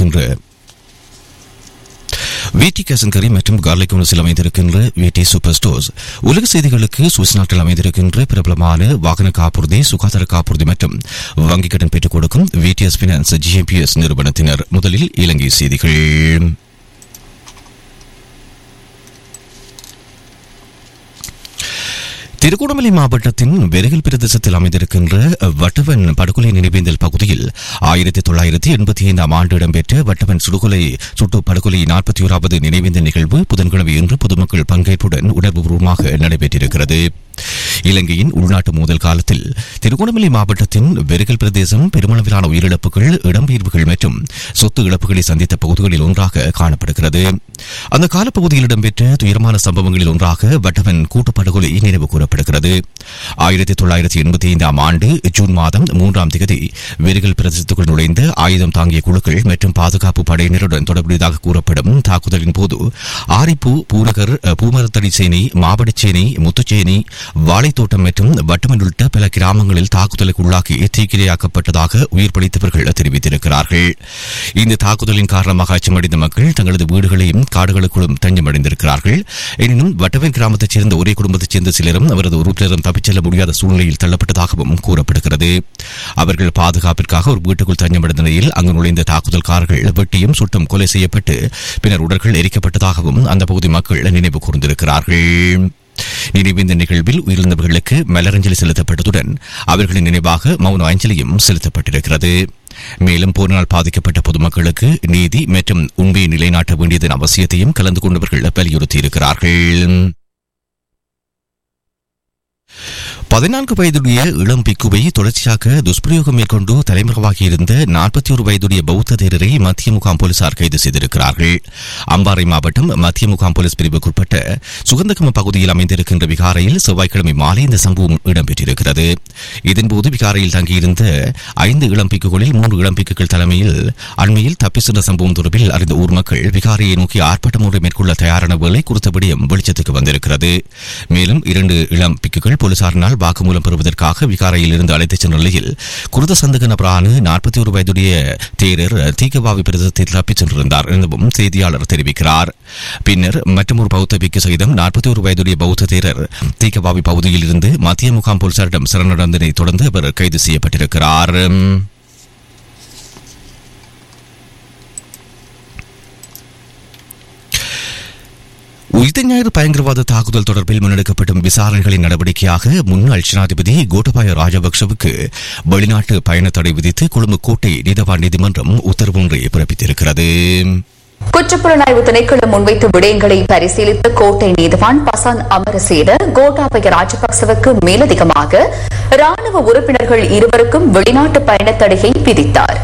அமைந்திருக்கின்ற விடி கேசன்கரி மற்றும் கார்லிக் உணசில் அமைந்திருக்கின்ற விடி சூப்பர் ஸ்டோர்ஸ் உலக செய்திகளுக்கு சுவிஸ் நாட்டில் அமைந்திருக்கின்ற பிரபலமான வாகன காப்புறுதி சுகாதார காப்புறுதி மற்றும் வங்கிக் கடன் பெற்றுக் கொடுக்கும் விடிஎஸ் பினான்ஸ் ஜிஎம்பிஎஸ் நிறுவனத்தினர் முதலில் இலங்கை செய்திகள் திருகோணமலை மாவட்டத்தின் வெறுகல் பிரதேசத்தில் அமைந்திருக்கின்ற வட்டவன் படுகொலை நினைவேந்தல் பகுதியில் ஆயிரத்தி தொள்ளாயிரத்தி எண்பத்தி ஐந்தாம் ஆண்டு இடம்பெற்ற வட்டவன் சுடுகொலை சுட்டு படுகொலை நாற்பத்தி ஓராவது நினைவேந்தல் நிகழ்வு புதன்கிழமை இன்று பொதுமக்கள் பங்கேற்புடன் உணர்வுபூர்வமாக நடைபெற்றிருக்கிறது இலங்கையின் உள்நாட்டு மோதல் காலத்தில் திருகோணமலை மாவட்டத்தின் வெறுகல் பிரதேசம் பெருமளவிலான உயிரிழப்புகள் இடம்பெயர்வுகள் மற்றும் சொத்து இழப்புகளை சந்தித்த பகுதிகளில் ஒன்றாக காணப்படுகிறது அந்த காலப்பகுதியில் இடம்பெற்ற துயரமான சம்பவங்களில் ஒன்றாக வட்டவன் கூட்டுப்படுகொலை நினைவு கூறப்படுகிறது ஆயிரத்தி தொள்ளாயிரத்தி எண்பத்தி ஐந்தாம் ஆண்டு ஜூன் மாதம் மூன்றாம் தேதி வெறுகல் பிரதேசத்துக்குள் நுழைந்த ஆயுதம் தாங்கிய குழுக்கள் மற்றும் பாதுகாப்பு படையினருடன் தொடர்புடையதாக கூறப்படும் தாக்குதலின் போது ஆரிப்பு பூநகர் பூமரத்தடி சேனை மாவட்டச்சேனை முத்துச்சேனை வாழைத்தோட்டம் மற்றும் வட்டமன் உள்ளிட்ட பல கிராமங்களில் தாக்குதலுக்கு உள்ளாக்கி தீக்கிரையாக்கப்பட்டதாக உயிர் பலித்தவர்கள் தெரிவித்திருக்கிறார்கள் இந்த தாக்குதலின் காரணமாக அச்சமடைந்த மக்கள் தங்களது வீடுகளையும் காடுகளுக்குள்ளும் தஞ்சமடைந்திருக்கிறார்கள் எனினும் வட்டவன் கிராமத்தைச் சேர்ந்த ஒரே குடும்பத்தைச் சேர்ந்த சிலரும் அவரது உறுப்பினரும் தப்பிச் செல்ல முடியாத சூழ்நிலையில் தள்ளப்பட்டதாகவும் கூறப்படுகிறது அவர்கள் பாதுகாப்பிற்காக ஒரு வீட்டுக்குள் தஞ்சமடைந்த நிலையில் அங்கு நுழைந்த தாக்குதல்காரர்கள் வெட்டியும் சுட்டும் கொலை செய்யப்பட்டு பின்னர் உடல்கள் எரிக்கப்பட்டதாகவும் அந்த பகுதி மக்கள் நினைவு கூர்ந்திருக்கிறார்கள் நினைவேந்த நிகழ்வில் உயிரிழந்தவர்களுக்கு மலரஞ்சலி செலுத்தப்பட்டதுடன் அவர்களின் நினைவாக மௌன அஞ்சலியும் செலுத்தப்பட்டிருக்கிறது மேலும் போரினால் பாதிக்கப்பட்ட பொதுமக்களுக்கு நீதி மற்றும் உண்மையை நிலைநாட்ட வேண்டியதன் அவசியத்தையும் கலந்து கொண்டவர்கள் வலியுறுத்தியிருக்கிறார்கள் பதினான்கு வயதுடைய இளம் பிக்குவை தொடர்ச்சியாக துஷ்பிரயோகம் மேற்கொண்டு தலைமுறைவாகியிருந்த நாற்பத்தி ஒரு வயதுடைய பௌத்த தேரரை மத்திய முகாம் போலீசார் கைது செய்திருக்கிறார்கள் அம்பாறை மாவட்டம் மத்திய முகாம் போலீஸ் பிரிவுக்குட்பட்ட சுகந்தகம பகுதியில் அமைந்திருக்கின்ற விகாரையில் செவ்வாய்க்கிழமை மாலை இந்த சம்பவம் இடம்பெற்றிருக்கிறது இதன்போது விகாரையில் தங்கியிருந்த ஐந்து இளம் பிக்குகளில் மூன்று இளம் பிக்குகள் தலைமையில் அண்மையில் தப்பி சென்ற சம்பவம் தொடர்பில் அறிந்த ஊர் மக்கள் விகாரையை நோக்கி ஆர்ப்பாட்டம் ஒன்றை மேற்கொள்ள தயாரான வேளை குறித்த விடயம் வெளிச்சத்துக்கு வந்திருக்கிறது மேலும் இரண்டு இளம் பிக்குகள் போலீசாரினால் வாக்குமூலம் பெறுவதற்காக விகாரையில் இருந்து அழைத்துச் சென்ற நிலையில் குருத சந்தக நபரான நாற்பத்தி ஒரு வயதுடைய தேரர் தீகவாவி பிரதேசத்தில் தப்பிச் சென்றிருந்தார் எனவும் செய்தியாளர் தெரிவிக்கிறார் பின்னர் மற்றொரு பௌத்த பிக்கு சகிதம் நாற்பத்தி ஒரு வயதுடைய பௌத்த தேரர் தீகவாவி பகுதியில் இருந்து மத்திய முகாம் போலீசாரிடம் சரணடைந்ததை தொடர்ந்து அவர் கைது செய்யப்பட்டிருக்கிறார் உயிர்த்த ஞாயிறு பயங்கரவாத தாக்குதல் தொடர்பில் முன்னெடுக்கப்படும் விசாரணைகளின் நடவடிக்கையாக முன்னாள் ஜனாதிபதி கோட்டபாய ராஜபக்சவுக்கு வெளிநாட்டு பயண தடை விதித்து கொழும்பு கோட்டை நீதவான் நீதிமன்றம் உத்தரவு ஒன்றை பிறப்பித்திருக்கிறது குற்றப்புலனாய்வு திணைக்களம் முன்வைத்த விடயங்களை பரிசீலித்த கோட்டை நீதிவான் பசான் அமரசேன கோட்டாபய ராஜபக்சவுக்கு மேலதிகமாக ராணுவ உறுப்பினர்கள் இருவருக்கும் வெளிநாட்டு பயணத் தடையை விதித்தார்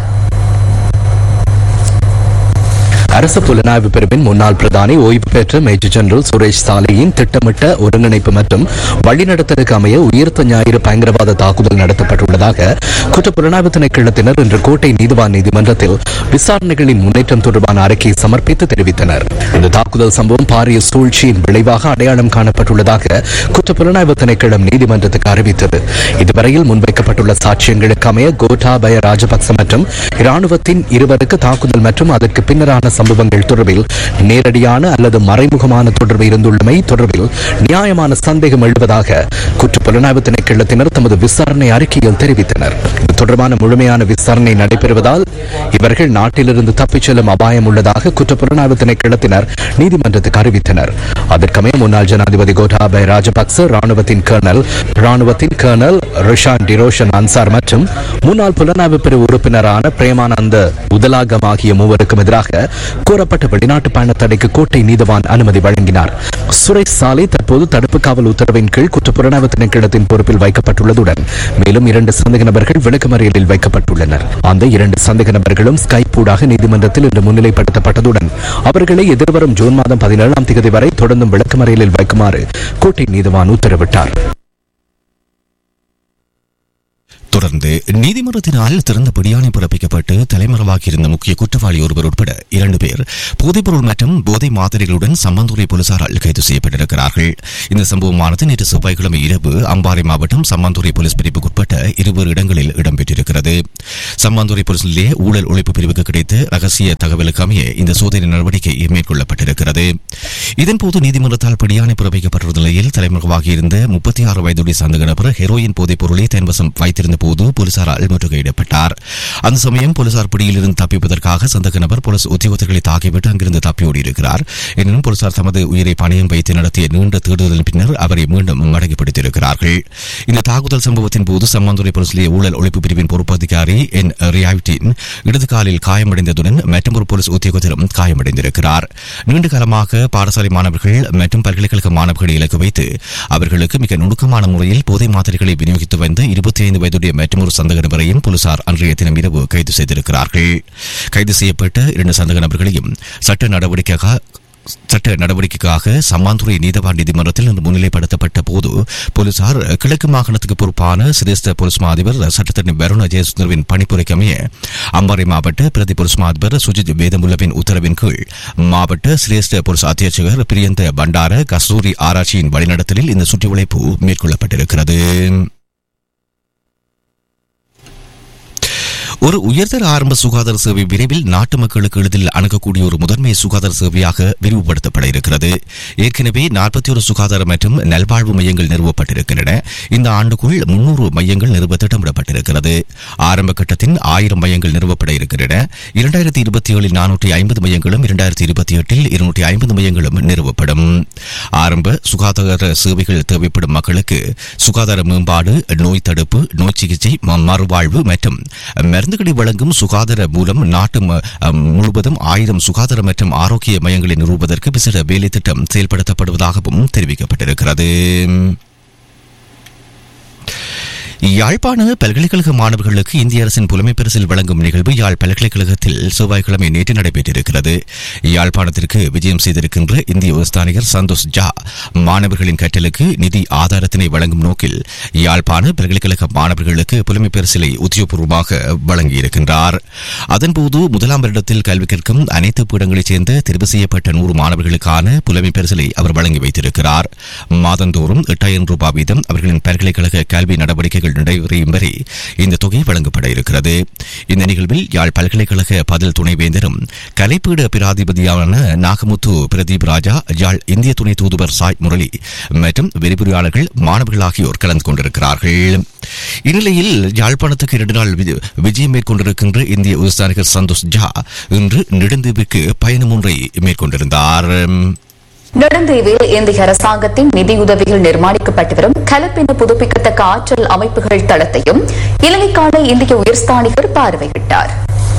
அரசு புலனாய்வு பிரிவின் முன்னாள் பிரதானி ஓய்வு பெற்ற மேஜர் ஜெனரல் சுரேஷ் சாலையின் திட்டமிட்ட ஒருங்கிணைப்பு மற்றும் வழிநடத்தலுக்கு அமைய உயிர்த்த ஞாயிறு பயங்கரவாத தாக்குதல் நடத்தப்பட்டுள்ளதாக குற்ற புலனாய்வு திணைக்களத்தினர் இன்று கோட்டை நீதிவான் நீதிமன்றத்தில் விசாரணைகளின் முன்னேற்றம் தொடர்பான அறிக்கையை சமர்ப்பித்து தெரிவித்தனர் இந்த தாக்குதல் சம்பவம் பாரிய சூழ்ச்சியின் விளைவாக அடையாளம் காணப்பட்டுள்ளதாக குற்ற புலனாய்வு திணைக்களம் நீதிமன்றத்துக்கு அறிவித்தது இதுவரையில் முன்வைக்கப்பட்டுள்ள சாட்சியங்களுக்கு அமைய கோட்டாபய ராஜபக்ச மற்றும் இராணுவத்தின் இருவருக்கு தாக்குதல் மற்றும் அதற்கு பின்னரான சம்பவங்கள் தொடர்பில் நேரடியான அல்லது மறைமுகமான தொடர்பு இருந்துள்ளமை தொடர்பில் நியாயமான சந்தேகம் எழுவதாக குற்ற புலனாய்வு திணைக்களத்தினர் தமது விசாரணை அறிக்கையில் தெரிவித்தனர் இது தொடர்பான முழுமையான விசாரணை நடைபெறுவதால் இவர்கள் நாட்டிலிருந்து தப்பிச் செல்லும் அபாயம் உள்ளதாக குற்ற புலனாய்வு திணைக்களத்தினர் நீதிமன்றத்துக்கு அறிவித்தனர் அதற்கமைய முன்னாள் ஜனாதிபதி கோட்டாபய ராஜபக்ச ராணுவத்தின் கர்னல் ராணுவத்தின் கர்னல் ரிஷான் டிரோஷன் அன்சார் மற்றும் முன்னாள் புலனாய்வு பிரிவு உறுப்பினரான பிரேமானந்த உதலாகம் ஆகிய மூவருக்கும் எதிராக கோரப்பட்ட வெளிநாட்டு பயண தடைக்கு கோட்டை நீதவான் அனுமதி வழங்கினார் சுரேஷ் சாலை தற்போது தடுப்பு காவல் உத்தரவின் கீழ் குற்றப்புலனாய்வு திணைக்களத்தின் பொறுப்பில் வைக்கப்பட்டுள்ளதுடன் மேலும் இரண்டு சந்தேக நபர்கள் விளக்கமறியலில் வைக்கப்பட்டுள்ளனர் அந்த இரண்டு சந்தேக நபர்களும் ஸ்கைப் ஊடாக நீதிமன்றத்தில் இன்று முன்னிலைப்படுத்தப்பட்டதுடன் அவர்களை எதிர்வரும் ஜூன் மாதம் பதினேழாம் தேதி வரை தொடர்ந்தும் விளக்கமறியலில் வைக்குமாறு கோட்டை நீதவான் உத்தரவிட்டார் தொடர்ந்து நீதிமன்றத்தினால் திறந்த பிடியாணை பிறப்பிக்கப்பட்டு தலைமறைவாகியிருந்த முக்கிய குற்றவாளி ஒருவர் உட்பட இரண்டு பேர் போதைப்பொருள் மற்றும் போதை மாதிரிகளுடன் சம்பந்தூரை போலீசாரால் கைது செய்யப்பட்டிருக்கிறார்கள் இந்த சம்பவமானது நேற்று செவ்வாய்க்கிழமை இரவு அம்பாறை மாவட்டம் சம்பந்தூரை போலீஸ் பிரிவுக்குட்பட்ட இருவர் இடங்களில் இடம்பெற்றிருக்கிறது சம்பந்தூரை போலீஸ் நிலைய ஊழல் ஒழிப்பு பிரிவுக்கு கிடைத்த ரகசிய தகவலுக்கு அமைய இந்த சோதனை நடவடிக்கை மேற்கொள்ளப்பட்டிருக்கிறது இதன்போது நீதிமன்றத்தால் பிடியாணை பிறப்பிக்கப்பட்டுள்ள நிலையில் தலைமறைவாகியிருந்த முப்பத்தி ஆறு வயதுடைய சந்தக நபர் ஹெரோயின் போதைப் பொருளை தன்வசம் வைத்திருந்த போது போலீசாரால் முற்றுகையிடப்பட்டார் அந்த சமயம் போலீசார் பிடியிலிருந்து தப்பிப்பதற்காக சந்தக நபர் போலீஸ் உத்தியோகத்தர்களை தாக்கிவிட்டு அங்கிருந்து தப்பி ஓடியிருக்கிறார் எனினும் போலீசார் தமது உயிரை பணியம் வைத்து நடத்திய நீண்ட தேடுதலின் பின்னர் அவரை மீண்டும் மடங்கிப்பிடித்திருக்கிறார்கள் இந்த தாக்குதல் சம்பவத்தின் போது சம்பந்துரை போலீஸ் நிலைய ஊழல் ஒழிப்பு பிரிவின் பொறுப்பு அதிகாரி என் ரியாவிட்டின் இடது காலில் காயமடைந்ததுடன் மற்றொரு போலீஸ் உத்தியோகத்தரும் காயமடைந்திருக்கிறார் நீண்ட காலமாக பாடசாலை மாணவர்கள் மற்றும் பல்கலைக்கழக மாணவர்களை இலக்கு வைத்து அவர்களுக்கு மிக நுணுக்கமான முறையில் போதை மாத்திரைகளை விநியோகித்து வந்த இருபத்தி ஐந்து வயதுடைய மற்றொரு சந்தக நபரையும் போலீசார் அன்றைய தினம் இரவு கைது செய்திருக்கிறார்கள் கைது செய்யப்பட்ட இரண்டு சந்தக நபர்களையும் சட்ட நடவடிக்கையாக சட்ட நடவடிக்கைக்காக சம்மாந்துறை நீதவான் நீதிமன்றத்தில் இன்று முன்னிலைப்படுத்தப்பட்ட போது போலீசார் கிழக்கு மாகாணத்துக்கு பொறுப்பான சிரேஷ்ட போலீஸ் மா அதிபர் சட்டத்தரணி வருண ஜெயசுந்தரவின் பணிப்புரைக்கு அமைய அம்பாறை மாவட்ட பிரதி போலீஸ் மா அதிபர் சுஜித் வேதமுல்லவின் உத்தரவின் கீழ் மாவட்ட சிரேஷ்ட போலீஸ் அத்தியட்சகர் பிரியந்த பண்டார கஸ்தூரி ஆராய்ச்சியின் வழிநடத்தலில் இந்த சுற்றிவளைப்பு மேற்கொள்ளப்பட்டிருக்கிறது ஒரு உயர்தர ஆரம்ப சுகாதார சேவை விரைவில் நாட்டு மக்களுக்கு எளிதில் அணுகக்கூடிய ஒரு முதன்மை சுகாதார சேவையாக விரிவுபடுத்தப்பட இருக்கிறது ஏற்கனவே நாற்பத்தி ஒரு சுகாதார மற்றும் நல்வாழ்வு மையங்கள் நிறுவப்பட்டிருக்கின்றன இந்த ஆண்டுக்குள் முன்னூறு மையங்கள் நிறுவ திட்டமிடப்பட்டிருக்கிறது ஆரம்ப கட்டத்தின் ஆயிரம் மையங்கள் நிறுவப்பட இருக்கின்றன இரண்டாயிரத்தி இருபத்தி ஏழில் நானூற்றி ஐம்பது மையங்களும் இரண்டாயிரத்தி இருபத்தி எட்டில் இருநூற்றி ஐம்பது மையங்களும் நிறுவப்படும் ஆரம்ப சுகாதார சேவைகள் தேவைப்படும் மக்களுக்கு சுகாதார மேம்பாடு நோய் தடுப்பு நோய் சிகிச்சை ம- மறுவாழ்வு மற்றும் மருந்துகளை வழங்கும் சுகாதார மூலம் நாட்டு ம- அம், முழுவதும் ஆயிரம் சுகாதார மற்றும் ஆரோக்கிய மையங்களை நிறுவுவதற்கு விசேட வேலை திட்டம் செயல்படுத்தப்படுவதாகவும் தெரிவிக்கப்பட்டிருக்கிறது யாழ்ப்பாண பல்கலைக்கழக மாணவர்களுக்கு இந்திய அரசின் புலமை பரிசில் வழங்கும் நிகழ்வு யாழ் பல்கலைக்கழகத்தில் செவ்வாய்க்கிழமை நேற்று நடைபெற்றிருக்கிறது யாழ்ப்பாணத்திற்கு விஜயம் செய்திருக்கின்ற இந்திய உஸ்தானிகர் சந்தோஷ் ஜா மாணவர்களின் கற்றலுக்கு நிதி ஆதாரத்தினை வழங்கும் நோக்கில் யாழ்ப்பாண பல்கலைக்கழக மாணவர்களுக்கு புலமை பரிசிலை உத்தியோகபூர்வமாக வழங்கியிருக்கின்றார் அதன்போது முதலாம் வருடத்தில் கல்வி கற்கும் அனைத்து பீடங்களைச் சேர்ந்த தெரிவு செய்யப்பட்ட நூறு மாணவர்களுக்கான புலமை பரிசிலை அவர் வழங்கி வைத்திருக்கிறார் மாதந்தோறும் எட்டாயிரம் ரூபாய் வீதம் அவர்களின் பல்கலைக்கழக கல்வி நடவடிக்கைகள் நடைபெறும் வரை இந்த தொகை வழங்கப்பட இருக்கிறது இந்த நிகழ்வில் யாழ் பல்கலைக்கழக பதில் துணைவேந்தரும் கலைப்பீட பிராதிபதியான நாகமுத்து பிரதீப் ராஜா யாழ் இந்திய துணை தூதுவர் சாய் முரளி மற்றும் விரிவுரையாளர்கள் மாணவர்கள் ஆகியோர் கலந்து கொண்டிருக்கிறார்கள் இந்நிலையில் யாழ்ப்பாணத்துக்கு இரண்டு நாள் வி- விஜயம் மேற்கொண்டிருக்கின்ற இந்திய உஸ்தானிகர் சந்தோஷ் ஜா இன்று நெடுந்தீவுக்கு பயணம் ஒன்றை மேற்கொண்டிருந்தார் நெடுந்தீவில் இந்திய அரசாங்கத்தின் நிதியுதவியில் நிர்மாணிக்கப்பட்டு வரும் கலப்பின புதுப்பிக்கத்தக்க ஆற்றல் அமைப்புகள் தளத்தையும் இலங்கைக்கான இந்திய உயர்ஸ்தானிகர் பார்வையிட்டார்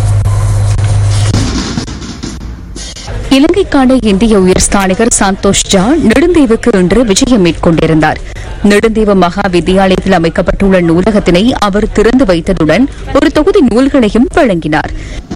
இலங்கைக்கான இந்திய உயர்ஸ்தானிகர் சந்தோஷ் ஜா நெடுந்தீவுக்கு இன்று விஜயம் மேற்கொண்டிருந்தார் நெடுந்தீவு மகா வித்தியாலயத்தில் அமைக்கப்பட்டுள்ள நூலகத்தினை அவர் திறந்து வைத்ததுடன் ஒரு தொகுதி நூல்களையும் வழங்கினார்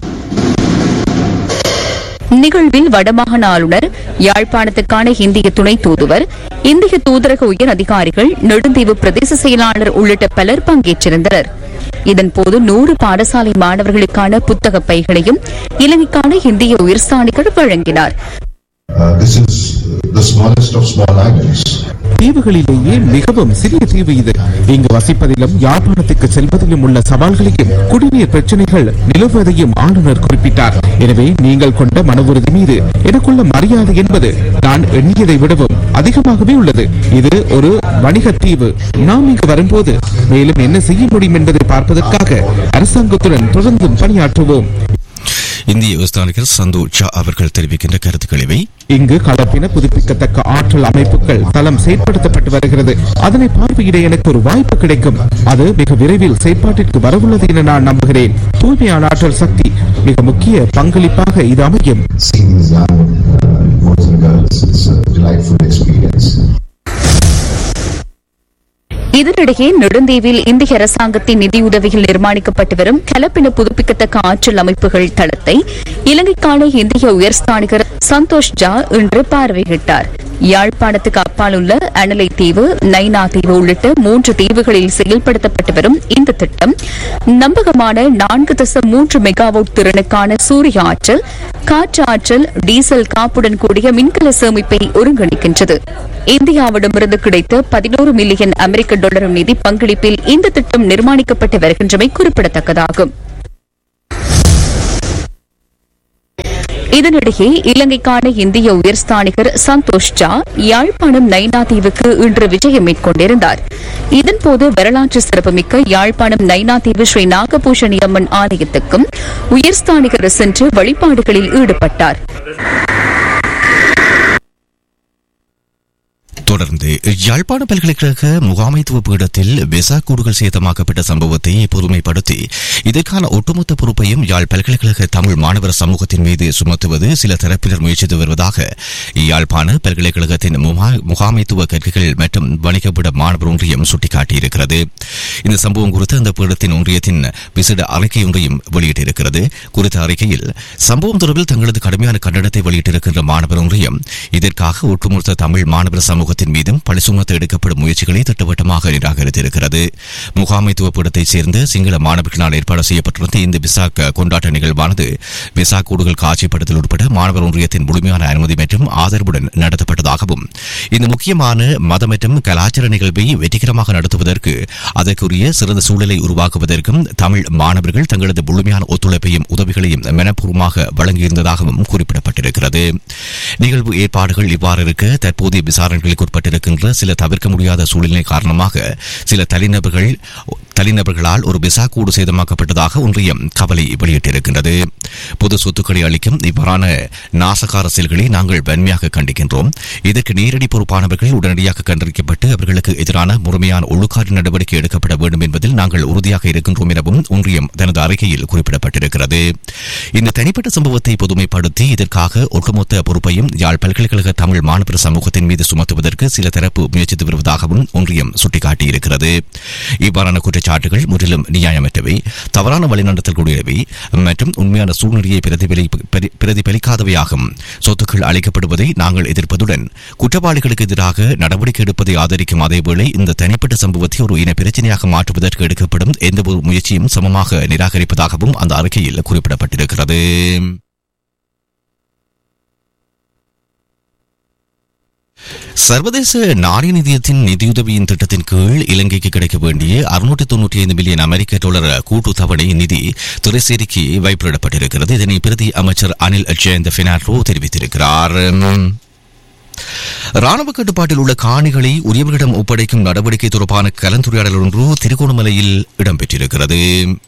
நிகழ்வில் வடமாகாண ஆளுநர் யாழ்ப்பாணத்துக்கான இந்திய துணை தூதுவர் இந்திய தூதரக உயர் அதிகாரிகள் நெடுந்தீவு பிரதேச செயலாளர் உள்ளிட்ட பலர் பங்கேற்றிருந்தனர் இதன்போது நூறு பாடசாலை மாணவர்களுக்கான புத்தக பைகளையும் இலங்கைக்கான இந்திய உயர்ஸ்தானிகள் வழங்கினார் Uh, this is the smallest of small islands. தீவுகளிலேயே மிகவும் சிறிய தீவு இது இங்கு வசிப்பதிலும் யாழ்ப்பாணத்துக்கு செல்வதிலும் உள்ள சவால்களையும் குடிநீர் பிரச்சனைகள் நிலவுவதையும் ஆளுநர் குறிப்பிட்டார் எனவே நீங்கள் கொண்ட மன உறுதி மீது எனக்குள்ள மரியாதை என்பது நான் எண்ணியதை விடவும் அதிகமாகவே உள்ளது இது ஒரு வணிக தீவு நாம் இங்கு வரும்போது மேலும் என்ன செய்ய முடியும் என்பதை பார்ப்பதற்காக அரசாங்கத்துடன் தொடர்ந்தும் பணியாற்றுவோம் இந்திய உஸ்தானிகர் சந்து ஜா அவர்கள் தெரிவிக்கின்ற கருத்துக்கள் இவை இங்கு கலப்பின புதுப்பிக்கத்தக்க ஆற்றல் அமைப்புகள் தளம் செயற்படுத்தப்பட்டு வருகிறது அதனை பார்வையிட எனக்கு ஒரு வாய்ப்பு கிடைக்கும் அது மிக விரைவில் செயற்பாட்டிற்கு வரவுள்ளது என நான் நம்புகிறேன் தூய்மையான ஆற்றல் சக்தி மிக முக்கிய பங்களிப்பாக இது அமையும் Seeing these young uh, boys and girls, it's a delightful experience. இதனிடையே நெடுந்தீவில் இந்திய அரசாங்கத்தின் நிதியுதவியில் நிர்மாணிக்கப்பட்டு வரும் கலப்பின புதுப்பிக்கத்தக்க ஆற்றல் அமைப்புகள் தளத்தை இலங்கைக்கான இந்திய உயர்ஸ்தானிகர் சந்தோஷ் ஜா இன்று பார்வையிட்டார் யாழ்ப்பாணத்துக்கு அப்பால் உள்ள அனலை தீவு நைனா தீவு உள்ளிட்ட மூன்று தீவுகளில் செயல்படுத்தப்பட்டு வரும் இந்த திட்டம் நம்பகமான நான்கு தசம் மூன்று மெகாவாட் திறனுக்கான சூரிய ஆற்றல் காற்று ஆற்றல் டீசல் காப்புடன் கூடிய மின்கல சேமிப்பை ஒருங்கிணைக்கின்றது இந்தியாவிடமிருந்து கிடைத்த பதினோரு மில்லியன் அமெரிக்க டாலர் நிதி பங்களிப்பில் இந்த திட்டம் நிர்மாணிக்கப்பட்டு வருகின்றமை குறிப்பிடத்தக்கதாகும் இதனிடையே இலங்கைக்கான இந்திய உயர்ஸ்தானிகர் சந்தோஷ் ஜா யாழ்ப்பாணம் நைனா தீவுக்கு இன்று விஜயம் மேற்கொண்டிருந்தார் இதன்போது வரலாற்று சிறப்புமிக்க யாழ்ப்பாணம் நைனா தீவு ஸ்ரீ நாகபூஷணி அம்மன் ஆலயத்துக்கும் உயர்ஸ்தானிகர் சென்று வழிபாடுகளில் ஈடுபட்டார் தொடர்ந்து யாழ்ப்பாண பல்கலைக்கழக முகாமைத்துவ பீடத்தில் விசா கூடுகள் சேதமாக்கப்பட்ட சம்பவத்தை பொதுமைப்படுத்தி இதற்கான ஒட்டுமொத்த பொறுப்பையும் யாழ் பல்கலைக்கழக தமிழ் மாணவர் சமூகத்தின் மீது சுமத்துவது சில தரப்பினர் முயற்சித்து வருவதாக யாழ்ப்பாண பல்கலைக்கழகத்தின் முகா- முகாமைத்துவ கற்கைகள் மற்றும் வணிகப்பட மாணவர் ஒன்றியம் சுட்டிக்காட்டியிருக்கிறது இந்த சம்பவம் குறித்து அந்த பீடத்தின் ஒன்றியத்தின் விசேட அறிக்கை ஒன்றையும் வெளியிட்டிருக்கிறது குறித்த அறிக்கையில் சம்பவம் தொடர்பில் தங்களது கடுமையான கண்டனத்தை வெளியிட்டிருக்கின்ற மாணவர் ஒன்றியம் இதற்காக ஒட்டுமொத்த தமிழ் மாணவர் சமூகத்தின் மீதும் பழி சுமத்த எடுக்கப்படும் முயற்சிகளை திட்டவட்டமாக நிராகரித்திருக்கிறது முகாமைத்துவ பீடத்தைச் சேர்ந்த சிங்கள மாணவர்களால் ஏற்பாடு செய்யப்பட்டிருந்த இந்த விசாக் கொண்டாட்ட நிகழ்வானது விசா கூடுகள் காட்சிப்படுத்தல் உட்பட மாணவர் ஒன்றியத்தின் முழுமையான அனுமதி மற்றும் ஆதரவுடன் நடத்தப்பட்டதாகவும் இந்த முக்கியமான மத மற்றும் கலாச்சார நிகழ்வை வெற்றிகரமாக நடத்துவதற்கு அதற்குரிய சிறந்த சூழலை உருவாக்குவதற்கும் தமிழ் மாணவர்கள் தங்களது முழுமையான ஒத்துழைப்பையும் உதவிகளையும் மனப்பூர்வமாக வழங்கியிருந்ததாகவும் குறிப்பிடப்பட்டிருக்கிறது நிகழ்வு ஏற்பாடுகள் இவ்வாறு இருக்க தற்போதைய விசாரணைகளுக்கு உட்பட்டிருக்கின்ற சில தவிர்க்க முடியாத சூழ்நிலை காரணமாக சில தனிநபர்கள் தனிநபர்களால் ஒரு விசா கூடு சேதமாக்கப்பட்டதாக ஒன்றியம் கவலை வெளியிட்டிருக்கின்றது பொது சொத்துக்களை அளிக்கும் இவ்வாறான நாசகார செயல்களை நாங்கள் வன்மையாக கண்டிக்கின்றோம் இதற்கு நேரடி பொறுப்பானவர்கள் உடனடியாக கண்டறியப்பட்டு அவர்களுக்கு எதிரான முழுமையான ஒழுக்காற்று நடவடிக்கை எடுக்கப்பட வேண்டும் என்பதில் நாங்கள் உறுதியாக இருக்கின்றோம் எனவும் ஒன்றியம் தனது அறிக்கையில் குறிப்பிடப்பட்டிருக்கிறது இந்த தனிப்பட்ட சம்பவத்தை பொதுமைப்படுத்தி இதற்காக ஒட்டுமொத்த பொறுப்பையும் யாழ் பல்கலைக்கழக தமிழ் மாணவர் சமூகத்தின் மீது சுமத்துவதற்கு சில தரப்பு முயற்சித்து வருவதாகவும் ஒன்றியம் சுட்டிக்காட்டியிருக்கிறது இவ்வாறான குற்றச்சாட்டுகள் முற்றிலும் நியாயமற்றவை தவறான வழிநடத்தல் கூடியவை மற்றும் உண்மையான சூழ்நிலையை பிரதிபலி- பிரதி- பிரதிபலிக்காதவையாகும் சொத்துக்கள் அளிக்கப்படுவதை நாங்கள் எதிர்ப்பதுடன் குற்றவாளிகளுக்கு எதிராக நடவடிக்கை எடுப்பதை ஆதரிக்கும் அதேவேளை இந்த தனிப்பட்ட சம்பவத்தை ஒரு இன பிரச்சனையாக மாற்றுவதற்கு எடுக்கப்படும் எந்தவொரு முயற்சியும் சமமாக நிராகரிப்பதாகவும் அந்த அறிக்கையில் குறிப்பிடப்பட்டிருக்கிறது சர்வதேச நாணய நிதியத்தின் நிதியுதவியின் திட்டத்தின் கீழ் இலங்கைக்கு கிடைக்க வேண்டிய அறுநூற்றி தொன்னூற்றி ஐந்து மில்லியன் அமெரிக்க டாலர் கூட்டு தவணை நிதி திரைசேரிக்கு வைப்பிடப்பட்டிருக்கிறது இதனை பிரதி அமைச்சர் அனில் ஜெயந்த பினாட்ரோ தெரிவித்திருக்கிறார் ராணுவ கட்டுப்பாட்டில் உள்ள காணிகளை உரியவர்களிடம் ஒப்படைக்கும் நடவடிக்கை தொடர்பான கலந்துரையாடல் ஒன்று திருகோணமலையில் இடம்பெற்றிருக்கிறது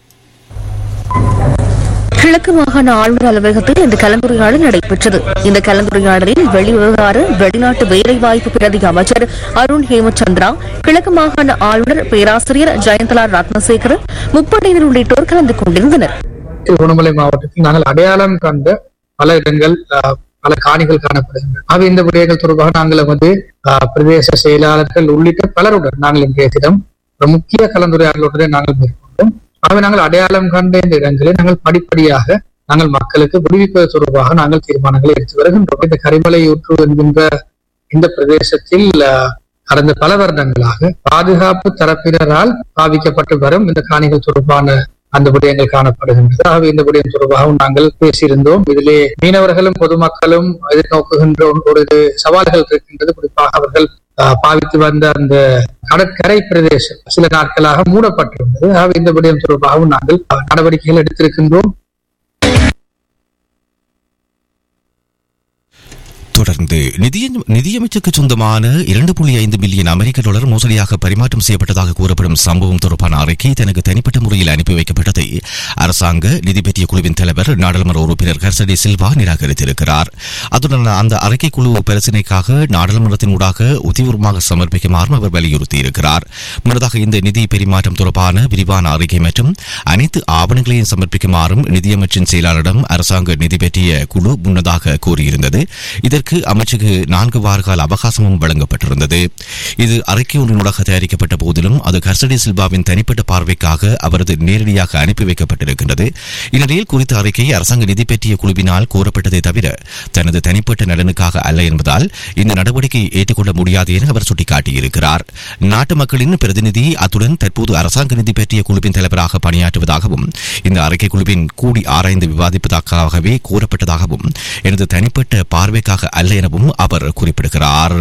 கிழக்கு மாகாண ஆளுநர் அலுவலகத்தில் இந்த கலந்துரையாடல் நடைபெற்றது இந்த கலந்துரையாடலில் வெளிவிவகார வெளிநாட்டு வேலைவாய்ப்பு பிரதி அமைச்சர் அருண் ஹேமச்சந்திரா கிழக்கு மாகாண ஆளுநர் பேராசிரியர் ஜெயந்தலா ரத்னசேகர் முப்படையினர் உள்ளிட்டோர் கலந்து கொண்டிருந்தனர் திருவண்ணாமலை மாவட்டத்தில் நாங்கள் அடையாளம் கண்ட பல இடங்கள் ஆஹ், பல காணிகள் காணப்படுகின்றன ஆக இந்த விடயங்கள் தொடர்பாக நாங்கள் வந்து ஆஹ், பிரதேச செயலாளர்கள் உள்ளிட்ட பலருடன் நாங்கள் இன்றைய தினம் ஒரு முக்கிய கலந்துரையாடலுடன் நாங்கள் மேற்கொண்டோம் ஆக நாங்கள் அடையாளம் கண்ட இந்த இடங்களை நாங்கள் படிப்படியாக நாங்கள் மக்களுக்கு விடுவிப்பது தொடர்பாக நாங்கள் தீர்மானங்களை எடுத்து வருகின்றோம் இந்த கரிமலை ஊற்று என்கின்ற இந்த பிரதேசத்தில் ஆஹ், கடந்த பல வருடங்களாக பாதுகாப்பு தரப்பினரால் பாவிக்கப்பட்டு வரும் இந்த காணிகள் தொடர்பான அந்த விடயங்கள் காணப்படுகின்றது ஆகவே இந்த விடயம் தொடர்பாகவும் நாங்கள் பேசியிருந்தோம் இதிலே மீனவர்களும் பொதுமக்களும் எதிர்நோக்குகின்ற ஒரு- ஒரு இது சவால்கள் இருக்கின்றது குறிப்பாக அவர்கள் ஆஹ், பாவித்து வந்த அந்த கடற்கரை பிரதேசம் சில நாட்களாக மூடப்பட்டிருந்தது ஆகவே இந்த விடயம் தொடர்பாகவும் நாங்கள் ஆஹ், நடவடிக்கைகள் எடுத்திருக்கின்றோம் தொடர்ந்து நிதிய- நிதியமைச்சருக்கு சொந்தமான இரண்டு புள்ளி ஐந்து மில்லியன் அமெரிக்க டாலர் மோசடியாக பரிமாற்றம் செய்யப்பட்டதாக கூறப்படும் சம்பவம் தொடர்பான அறிக்கை தனக்கு தனிப்பட்ட முறையில் அனுப்பி வைக்கப்பட்டதை அரசாங்க நிதி பற்றிய குழுவின் தலைவர் நாடாளுமன்ற உறுப்பினர் ஹர்சடி சில்வா நிராகரித்திருக்கிறார் அத்துடன் அந்த அறிக்கை குழு பரிசீலனைக்காக நாடாளுமன்றத்தின் ஊடாக உத்தியபூர்வமாக சமர்ப்பிக்குமாறும் அவர் வலியுறுத்தியிருக்கிறார் முன்னதாக இந்த நிதி பரிமாற்றம் தொடர்பான விரிவான அறிக்கை மற்றும் அனைத்து ஆவணங்களையும் சமர்ப்பிக்குமாறும் நிதியமைச்சின் செயலாளரிடம் அரசாங்க நிதி பற்றிய குழு முன்னதாக கூறியிருந்தது இதற்கு இதற்கு அமைச்சுக்கு நான்கு வார கால அவகாசமும் வழங்கப்பட்டிருந்தது இது அறிக்கை ஒன்றினூடாக தயாரிக்கப்பட்ட போதிலும் அது கர்சடி சில்வாவின் தனிப்பட்ட பார்வைக்காக அவரது நேரடியாக அனுப்பி வைக்கப்பட்டிருக்கின்றது இந்நிலையில் குறித்த அறிக்கை அரசாங்க நிதி பெற்றிய குழுவினால் கோரப்பட்டதை தவிர தனது தனிப்பட்ட நலனுக்காக அல்ல என்பதால் இந்த நடவடிக்கையை ஏற்றுக்கொள்ள முடியாது என அவர் சுட்டிக்காட்டியிருக்கிறார் நாட்டு மக்களின் பிரதிநிதி அத்துடன் தற்போது அரசாங்க நிதி பெற்றிய குழுவின் தலைவராக பணியாற்றுவதாகவும் இந்த அறிக்கை குழுவின் கூடி ஆராய்ந்து விவாதிப்பதற்காகவே கோரப்பட்டதாகவும் எனது தனிப்பட்ட பார்வைக்காக அல்ல எனவும் அவர் குறிப்பிடுகிறார்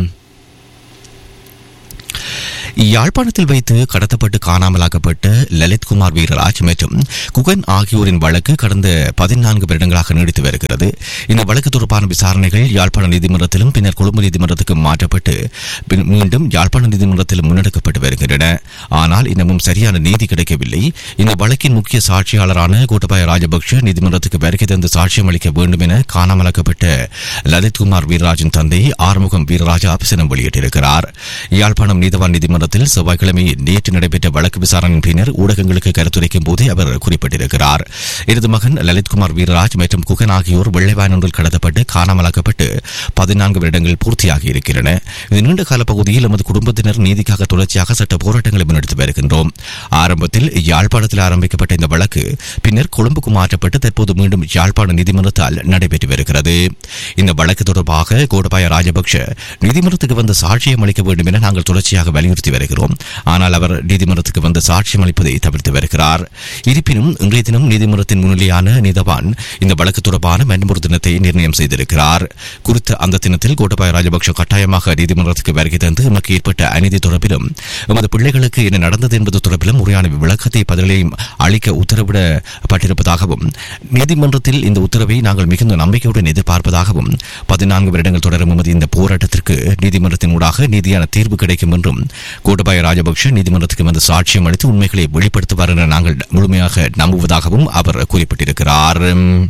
யாழ்ப்பாணத்தில் வைத்து கடத்தப்பட்டு காணாமலாக்கப்பட்ட லலித்குமார் வீரராஜ் மற்றும் குகன் ஆகியோரின் வழக்கு கடந்த பதினான்கு வருடங்களாக நீடித்து வருகிறது இந்த வழக்கு தொடர்பான விசாரணைகள் யாழ்ப்பாண நீதிமன்றத்திலும் பின்னர் கொழும்பு நீதிமன்றத்துக்கு மாற்றப்பட்டு பின் மீண்டும் யாழ்ப்பாண நீதிமன்றத்திலும் முன்னெடுக்கப்பட்டு வருகின்றன ஆனால் இன்னமும் சரியான நீதி கிடைக்கவில்லை இந்த வழக்கின் முக்கிய சாட்சியாளரான கோட்டபாய ராஜபக்ஷ நீதிமன்றத்துக்கு வருகை தந்து சாட்சியம் அளிக்க வேண்டும் என காணாமலாக்கப்பட்ட லலித்குமார் வீரராஜின் தந்தை ஆறுமுகம் வீரராஜா அபிசனம் வெளியிட்டிருக்கிறார் யாழ்ப்பாணம் நீதவான் நீதிமன்றத்தில் செவ்வாய்க்கிழமை நேற்று நடைபெற்ற வழக்கு விசாரணையின் பின்னர் ஊடகங்களுக்கு கருத்துரைக்கும் போதே அவர் குறிப்பிட்டிருக்கிறார் எனது மகன் லலித்குமார் வீரராஜ் மற்றும் குகன் ஆகியோர் வெள்ளைவான் ஒன்றில் கடத்தப்பட்டு காணாமலாக்கப்பட்டு பதினான்கு வருடங்கள் பூர்த்தியாகி இருக்கின்றன இந்த நீண்ட கால பகுதியில் எமது குடும்பத்தினர் நீதிக்காக தொடர்ச்சியாக சட்ட போராட்டங்களை முன்னெடுத்து வருகின்றோம் ஆரம்பத்தில் யாழ்ப்பாணத்தில் ஆரம்பிக்கப்பட்ட இந்த வழக்கு பின்னர் கொழும்புக்கு மாற்றப்பட்டு தற்போது மீண்டும் யாழ்ப்பாண நீதிமன்றத்தால் நடைபெற்று வருகிறது இந்த வழக்கு தொடர்பாக கோடபாய ராஜபக்ஷ நீதிமன்றத்துக்கு வந்து சாட்சியம் அளிக்க வேண்டும் என நாங்கள் தொடர்ச்சியாக வலியுறுத்தி வருகிறோம் ஆனால் அவர் நீதிமன்றத்துக்கு வந்து சாட்சியம் அளிப்பதை தவிர்த்து வருகிறார் இருப்பினும் இன்றைய தினம் நீதிமன்றத்தின் முன்னிலையான நீதவான் இந்த வழக்கு தொடர்பான மென்பொரு தினத்தை நிர்ணயம் செய்திருக்கிறார் குறித்த அந்த தினத்தில் கோட்டபாய ராஜபக்ஷ கட்டாயமாக நீதிமன்றத்துக்கு வருகை தந்து எமக்கு ஏற்பட்ட அநீதி தொடர்பிலும் எமது பிள்ளைகளுக்கு என்ன நடந்தது என்பது தொடர்பிலும் முறையான விளக்கத்தை பதிலையும் அளிக்க உத்தரவிடப்பட்டிருப்பதாகவும் நீதிமன்றத்தில் இந்த உத்தரவை நாங்கள் மிகுந்த நம்பிக்கையுடன் எதிர்பார்ப்பதாகவும் பதினான்கு வருடங்கள் தொடரும் எமது இந்த போராட்டத்திற்கு நீதிமன்றத்தின் ஊடாக நீதியான தீர்வு கிடைக்கும் என்றும் கோட்டபாய ராஜபக்ஷ நீதிமன்றத்துக்கு வந்து சாட்சியம் அளித்து உண்மைகளை வெளிப்படுத்துவார் என நாங்கள் முழுமையாக நம்புவதாகவும் அவர் குறிப்பிட்டிருக்கிறார்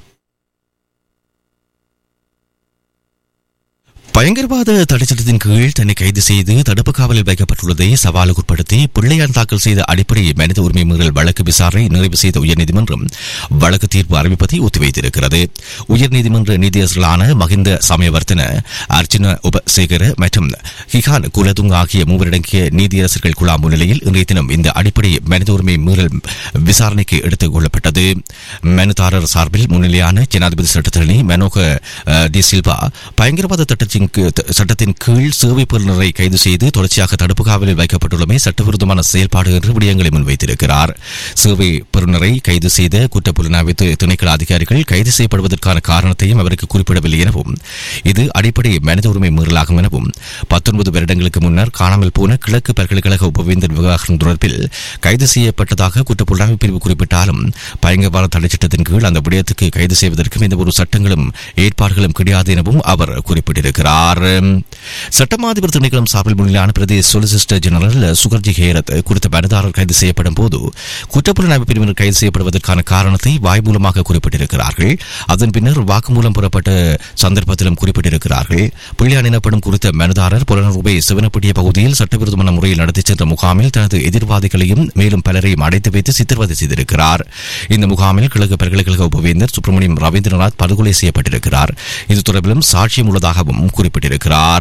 பயங்கரவாத தடைச்சட்டத்தின் கீழ் தன்னை கைது செய்து தடுப்பு காவலில் வைக்கப்பட்டுள்ளதை சவாலுக்குட்படுத்தி பிள்ளையான் தாக்கல் செய்த அடிப்படை மனித உரிமை மீறல் வழக்கு விசாரணை நிறைவு செய்த உயர்நீதிமன்றம் வழக்கு தீர்ப்பு அறிவிப்பதை ஒத்திவைத்திருக்கிறது உயர்நீதிமன்ற நீதியரசர்களான மகிந்த சமயவர்த்தன அர்ஜுன உபசேகர மற்றும் ஹிகான் குலதுங் ஆகிய மூவரடங்கிய நீதியரசர்கள் குழா முன்னிலையில் இன்றைய தினம் இந்த அடிப்படை மனித உரிமை மீறல் விசாரணைக்கு எடுத்துக் கொள்ளப்பட்டது மனுதாரர் சார்பில் முன்னிலையான ஜனாதிபதி சட்டத்தரணி மனோக அஹ், டி சில்வா பயங்கரவாத சட்டத்தின் கீ- த- சட்டத்தின் கீழ் சேவை பெறுநரை கைது செய்து தொடர்ச்சியாக தடுப்பு காவலில் வைக்கப்பட்டுள்ளமை சட்டவிரோதமான செயல்பாடு என்று விடயங்களை முன்வைத்திருக்கிறார் சேவை பெறுநரை கைது செய்த குற்றப்புலனாய்வு தி- திணைக்கள அதிகாரிகள் கைது செய்யப்படுவதற்கான காரணத்தையும் அவருக்கு குறிப்பிடவில்லை எனவும் இது அடிப்படை மனித உரிமை மீறலாகும் எனவும் பத்தொன்பது வருடங்களுக்கு முன்னர் காணாமல் போன கிழக்கு பல்கலைக்கழக உபவேந்தர் விவகாரம் தொடர்பில் கைது செய்யப்பட்டதாக குற்றப்புலனாய்வு பிரிவு குறிப்பிட்டாலும் பயங்கரவாத தடை சட்டத்தின் கீழ் அந்த விடயத்துக்கு கைது செய்வதற்கும் எந்த ஒரு சட்டங்களும் ஏற்பாடுகளும் கிடையாது எனவும் அவர் குறிப்பிட்டிருக்கிறார் சட்டமாதிபர் திணைக்களம் சார்பில் முன்னிலையான பிரதேச சொலிசிஸ்டர் ஜெனரல் சுகர்ஜி ஹேரத் குறித்த மனுதாரர் கைது செய்யப்படும் போது குற்றப்புலனாய்வு பிரிவினர் கைது செய்யப்படுவதற்கான காரணத்தை வாய்மூலமாக குறிப்பிட்டிருக்கிறார்கள் அதன் பின்னர் வாக்குமூலம் பெறப்பட்ட சந்தர்ப்பத்திலும் குறிப்பிட்டிருக்கிறார்கள் பிள்ளையான் எனப்படும் குறித்த மனுதாரர் புலனறுவை சிவனப்பட்டிய பகுதியில் சட்டவிரோதமான முறையில் நடத்தி சென்ற முகாமில் தனது எதிர்வாதிகளையும் மேலும் பலரையும் அடைத்து வைத்து சித்திரவதை செய்திருக்கிறார் இந்த முகாமில் கிழக்கு பல்கலைக்கழக உபவேந்தர் சுப்பிரமணியம் ரவீந்திரநாத் படுகொலை செய்யப்பட்டிருக்கிறார் இது தொடர்பிலும் சாட்சியம் உள்ளதாகவும் குறிப்பிட்டிருக்கிறார்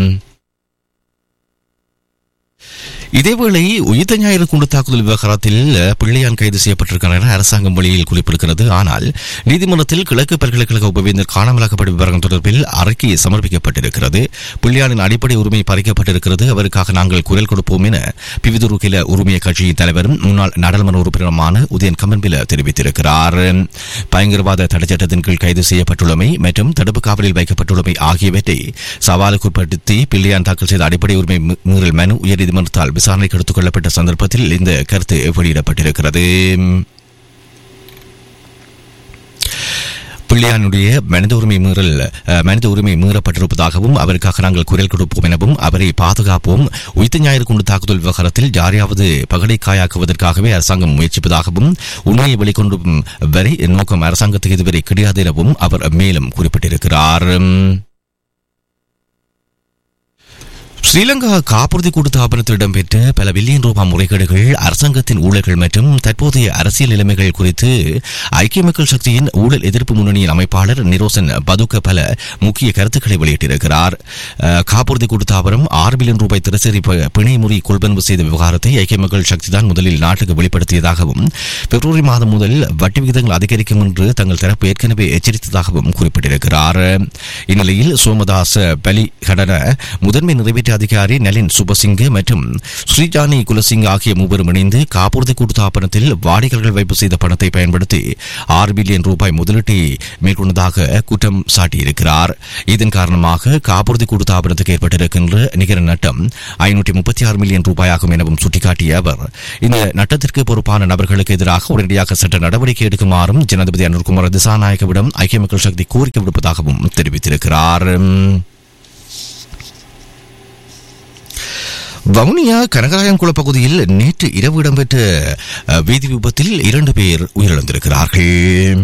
இதேவேளை உயிர்த்த ஞாயிறு குண்டு தாக்குதல் விவகாரத்தில் பிள்ளையான் கைது செய்யப்பட்டிருக்கிறார் என அரசாங்கம் வழியில் குறிப்பிடுகிறது ஆனால் நீதிமன்றத்தில் கிழக்கு பல்கலைக்கழக உபவேந்தர் காணாமலாக்கப்பட்ட விவகாரம் தொடர்பில் அறிக்கை சமர்ப்பிக்கப்பட்டிருக்கிறது பிள்ளையானின் அடிப்படை உரிமை பறிக்கப்பட்டிருக்கிறது அவருக்காக நாங்கள் குரல் கொடுப்போம் என பிவிதுருக்கில உரிமைய கட்சியின் தலைவரும் முன்னாள் நாடாளுமன்ற உறுப்பினருமான உதயன் கம்மன்பில தெரிவித்திருக்கிறார் பயங்கரவாத தடைச்சட்டத்தின் கீழ் கைது செய்யப்பட்டுள்ளமை மற்றும் தடுப்பு காவலில் வைக்கப்பட்டுள்ளமை ஆகியவற்றை சவாலுக்குட்படுத்தி பிள்ளையான் தாக்கல் செய்த அடிப்படை உரிமை மீ- மீறல் மனு உயர்நீதிமன்றத்தால் விசாரணைக்கு எடுத்துக் கொள்ளப்பட்ட சந்தர்ப்பத்தில் இந்த கருத்து வெளியிடப்பட்டிருக்கிறது பிள்ளையானுடைய மனித உரிமை மீறல் அஹ், மனித உரிமை மீறப்பட்டிருப்பதாகவும் அவருக்காக நாங்கள் குரல் கொடுப்போம் எனவும் அவரை பாதுகாப்போம் உயிர்த்த ஞாயிறு குண்டு தாக்குதல் விவகாரத்தில் யாரையாவது பகடை காயாக்குவதற்காகவே அரசாங்கம் முயற்சிப்பதாகவும் உண்மையை வெளிக்கொண்டும் வரை நோக்கம் அரசாங்கத்துக்கு இதுவரை கிடையாது எனவும் அவர் மேலும் குறிப்பிட்டிருக்கிறார் ஸ்ரீலங்கா காப்புறுதி கூட்டுத்தாபனத்தில் இடம்பெற்ற பல பில்லியன் ரூபாய் முறைகேடுகள் அரசாங்கத்தின் ஊழல்கள் மற்றும் தற்போதைய அரசியல் நிலைமைகள் குறித்து ஐக்கிய மக்கள் சக்தியின் ஊழல் எதிர்ப்பு முன்னணியின் அமைப்பாளர் நிரோசன் பதுக்க பல முக்கிய கருத்துக்களை வெளியிட்டிருக்கிறார் அஹ், காப்புறுதி கூட்டுத்தாபனம் ஆறு பில்லியன் ரூபாய் தினசரி ப- பிணை முறி கொள்வனவு செய்த விவகாரத்தை ஐக்கிய மக்கள் சக்தி தான் முதலில் நாட்டுக்கு வெளிப்படுத்தியதாகவும் பிப்ரவரி மாதம் முதல் வட்டி விகிதங்கள் அதிகரிக்கும் என்று தங்கள் தரப்பு ஏற்கனவே எச்சரித்ததாகவும் குறிப்பிட்டிருக்கிறார் இந்நிலையில் சோமதாச பலி கடன முதன்மை நிறைவேற்ற அதிகாரி நலின் சுபசிங்க மற்றும் ஸ்ரீஜானி குலசிங் ஆகிய மூவரும் இணைந்து காப்புறுதி கூட்டுத்தாபனத்தில் வாடிக்கையாளர்கள் வைப்பு செய்த பணத்தை பயன்படுத்தி ஆறு பில்லியன் ரூபாய் முதலீட்டை மேற்கொண்டதாக குற்றம் சாட்டியிருக்கிறார் இதன் காரணமாக காப்புறுதி கூட்டுத்தாபனத்துக்கு ஏற்பட்டிருக்கின்ற நிகர நட்டம் ஐநூற்றி முப்பத்தி ஆறு மில்லியன் ரூபாயாகும் எனவும் சுட்டிக்காட்டிய அவர் இந்த நட்டத்திற்கு பொறுப்பான நபர்களுக்கு எதிராக உடனடியாக சட்ட நடவடிக்கை எடுக்குமாறும் ஜனாதிபதி அனுர்குமார் திசாநாயகவிடம் ஐக்கிய மக்கள் சக்தி கோரிக்கை விடுப்பதாகவும் தெரிவித்திருக்கிறார் வவுனியா கனகராயன்குள பகுதியில் நேற்று இரவு இடம்பெற்ற அஹ், வீதி விபத்தில் இரண்டு பேர் உயிரிழந்திருக்கிறார்கள்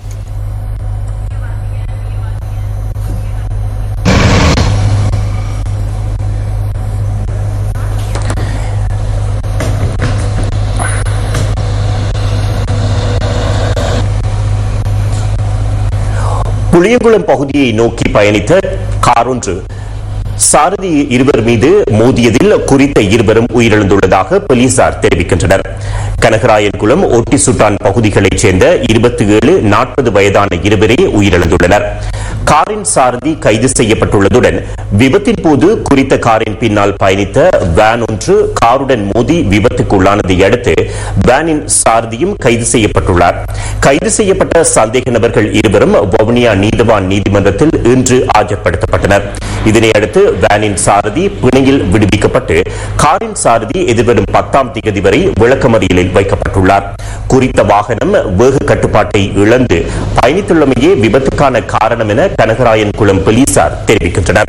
புளியங்குளம் பகுதியை நோக்கி பயணித்த கார் ஒன்று சாரதி இருவர் மீது மோதியதில் குறித்த இருவரும் உயிரிழந்துள்ளதாக போலீசார் தெரிவிக்கின்றனர் கனகராயன்குளம் ஒட்டி சுட்டான் பகுதிகளைச் சேர்ந்த இருபத்தி ஏழு நாற்பது வயதான இருவரே உயிரிழந்துள்ளனர் காரின் சாரதி கைது செய்யப்பட்டுள்ளதுடன் விபத்தின் போது குறித்த காரின் பின்னால் பயணித்த வேன் ஒன்று காருடன் மோதி விபத்துக்குள்ளானதை அடுத்து வேனின் சாரதியும் கைது செய்யப்பட்டுள்ளார் கைது செய்யப்பட்ட சந்தேக நபர்கள் இருவரும் வவுனியா நீதவான் நீதிமன்றத்தில் இன்று ஆஜர்படுத்தப்பட்டனர் இதனையடுத்து வேனின் சாரதி பிணையில் விடுவிக்கப்பட்டு காரின் சாரதி எதிர்வரும் பத்தாம் தேதி வரை விளக்கமறியலில் வைக்கப்பட்டுள்ளார் குறித்த வாகனம் வேக கட்டுப்பாட்டை இழந்து பயணித்துள்ளமையே விபத்துக்கான காரணம் என கனகராயன் குளம் போலீசார் தெரிவிக்கின்றனர்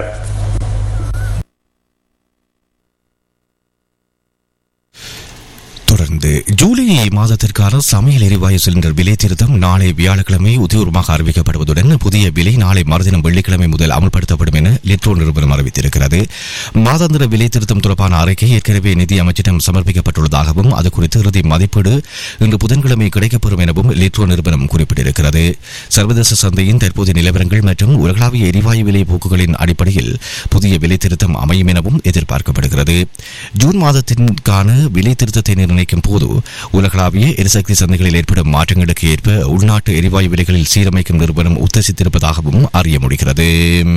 தொடர்ந்து ஜூலை மாதத்திற்கான சமையல் எரிவாயு சிலிண்டர் விலை திருத்தம் நாளை வியாழக்கிழமை உத்தியோகமாக அறிவிக்கப்படுவதுடன் புதிய விலை நாளை மறுதினம் வெள்ளிக்கிழமை முதல் அமல்படுத்தப்படும் என லிட்ரோ நிறுவனம் அறிவித்திருக்கிறது மாதாந்திர விலை திருத்தம் தொடர்பான அறிக்கை ஏற்கனவே நிதி அமைச்சிடம் சமர்ப்பிக்கப்பட்டுள்ளதாகவும் அது குறித்து இறுதி மதிப்பீடு இன்று புதன்கிழமை கிடைக்கப்பெறும் எனவும் லிட்ரோ நிறுவனம் குறிப்பிட்டிருக்கிறது சர்வதேச சந்தையின் தற்போதைய நிலவரங்கள் மற்றும் உலகளாவிய எரிவாயு விலை போக்குகளின் அடிப்படையில் புதிய விலை திருத்தம் அமையும் எனவும் எதிர்பார்க்கப்படுகிறது ஜூன் மாதத்திற்கான விலை திருத்தத்தை நிர்ணயிக்கும் போது உலகளாவிய எரிசக்தி சந்தைகளில் ஏற்படும் மாற்றங்களுக்கு ஏற்ப உள்நாட்டு எரிவாயு விலைகளில் சீரமைக்கும் நிறுவனம் உத்தேசித்திருப்பதாகவும் அறிய முடிகிறது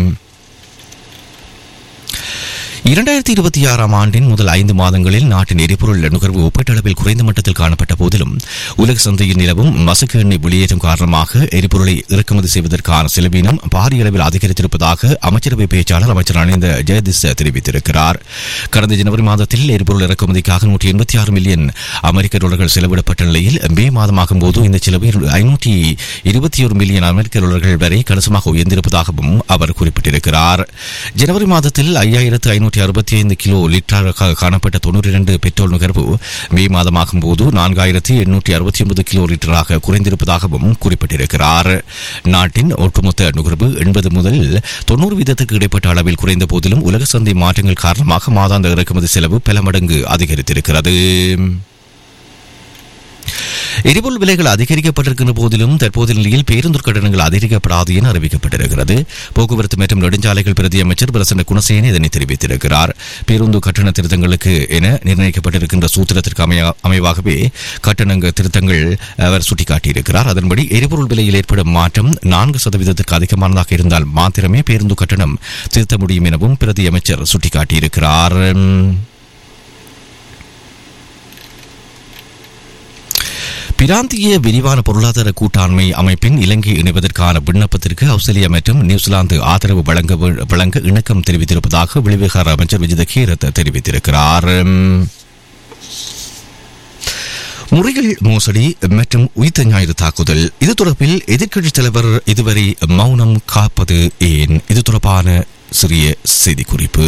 இரண்டாயிரத்தி இருபத்தி ஆறாம் ஆண்டின் முதல் ஐந்து மாதங்களில் நாட்டின் எரிபொருள் நுகர்வு ஒப்பீட்டளவில் குறைந்த மட்டத்தில் காணப்பட்ட போதிலும் உலக சந்தையில் நிலவும் மசக்கு எண்ணெய் வெளியேற்றம் காரணமாக எரிபொருளை இறக்குமதி செய்வதற்கான செலவினம் பாரிய அளவில் அதிகரித்திருப்பதாக அமைச்சரவை பேச்சாளர் அமைச்சர் அணிந்த ஜெயதிஸ் தெரிவித்திருக்கிறார் கடந்த ஜனவரி மாதத்தில் எரிபொருள் இறக்குமதிக்காக நூற்றி எண்பத்தி ஆறு மில்லியன் அமெரிக்க டாலர்கள் செலவிடப்பட்ட நிலையில் மே மாதமாகும் போது இந்த செலவு ஐநூற்றி இருபத்தி ஒரு மில்லியன் அமெரிக்க டாலர்கள் வரை கணிசமாக உயர்ந்திருப்பதாகவும் அவர் குறிப்பிட்டிருக்கிறார் ஜனவரி மாதத்தில் ஐயாயிரத்து ஐநூற்றி அறுபத்தி ஐந்து கிலோ லிட்டராக காணப்பட்ட தொண்ணூற்றி இரண்டு பெட்ரோல் நுகர்வு மே மாதமாகும் போது நான்காயிரத்தி எண்ணூற்றி அறுபத்தி ஒன்பது கிலோ லிட்டராக குறைந்திருப்பதாகவும் குறிப்பிட்டிருக்கிறார் நாட்டின் ஒட்டுமொத்த நுகர்வு எண்பது முதல் தொண்ணூறு வீதத்துக்கு இடைப்பட்ட அளவில் குறைந்த போதிலும் உலக சந்தை மாற்றங்கள் காரணமாக மாதாந்த இறக்குமதி செலவு பல மடங்கு அதிகரித்திருக்கிறது எரிபொருள் விலைகள் அதிகரிக்கப்பட்டிருக்கின்ற போதிலும் தற்போதைய நிலையில் பேருந்து கட்டணங்கள் அதிகரிக்கப்படாது என அறிவிக்கப்பட்டிருக்கிறது போக்குவரத்து மற்றும் நெடுஞ்சாலைகள் பிரதி அமைச்சர் பிரசன்ன குணசேன இதனை தெரிவித்திருக்கிறார் பேருந்து கட்டண திருத்தங்களுக்கு என நிர்ணயிக்கப்பட்டிருக்கின்ற சூத்திரத்திற்கு அமைய- அமைவாகவே கட்டணங்க திருத்தங்கள் அவர் சுட்டிக்காட்டியிருக்கிறார் அதன்படி எரிபொருள் விலையில் ஏற்படும் மாற்றம் நான்கு சதவீதத்திற்கு அதிகமானதாக இருந்தால் மாத்திரமே பேருந்து கட்டணம் திருத்த முடியும் எனவும் பிரதி அமைச்சர் சுட்டிக்காட்டியிருக்கிறார் பிராந்திய விரிவான பொருளாதார கூட்டாண்மை அமைப்பின் இலங்கை இணைவதற்கான விண்ணப்பத்திற்கு ஆஸ்திரேலியா மற்றும் நியூசிலாந்து ஆதரவு வழங்க வே- வழங்க இணக்கம் தெரிவித்திருப்பதாக வெளிவிவகார அமைச்சர் விஜித கீரத் தெரிவித்திருக்கிறார் முறைகள் மோசடி மற்றும் உயிர்த்த ஞாயிறு தாக்குதல் இது தொடர்பில் எதிர்க்கட்சித் தலைவர் இதுவரை மௌனம் காப்பது ஏன் இது தொடர்பான சிறிய செய்திக்குறிப்பு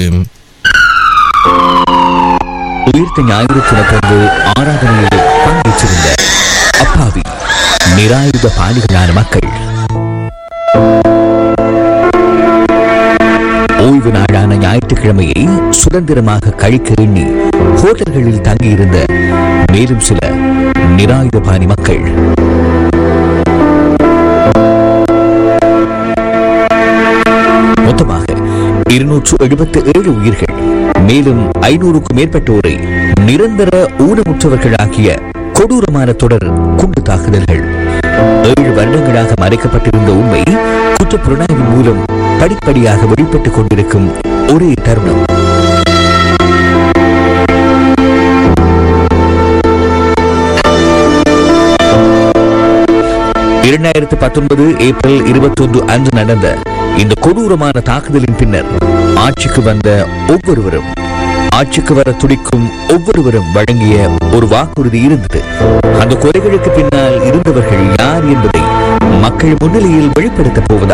உயிர்த்த ஞாயிறு தினத்தன்று ஆராதனையில் பங்கேற்றிருந்த அப்பாவி நிராயுத பாணிகளான மக்கள் ஓய்வு நாளான ஞாயிற்று ஞாயிற்றுக்கிழமையை சுதந்திரமாக கழிக்க எண்ணி ஹோட்டல்களில் தங்கியிருந்த மேலும் சில நிராயுதபாணி மக்கள் மொத்தமாக இருநூற்று எழுபத்தி ஏழு உயிர்கள் மேலும் ஐநூறுக்கும் மேற்பட்டோரை நிரந்தர ஊனமுற்றவர்களாகிய கொடூரமான தொடர் குண்டு தாக்குதல்கள் ஏழு வருடங்களாக மறைக்கப்பட்டிருந்த உண்மை குற்றப் புலனாய்வின் மூலம் படிப்படியாக வெளிப்பட்டுக் கொண்டிருக்கும் ஒரே தருணம் இரண்டாயிரத்து பத்தொன்பது ஏப்ரல் இருபத்தொன்று அன்று நடந்த இந்த கொடூரமான தாக்குதலின் பின்னர் ஆட்சிக்கு வந்த ஒவ்வொருவரும் ஆட்சிக்கு வர துடிக்கும் ஒவ்வொருவரும் வழங்கிய ஒரு வாக்குறுதி இருந்தது அந்த கொலைகளுக்கு பின்னால் இருந்தவர்கள் யார் என்பதை மக்கள் முன்னிலையில் வெளிப்படுத்தப் போவதாக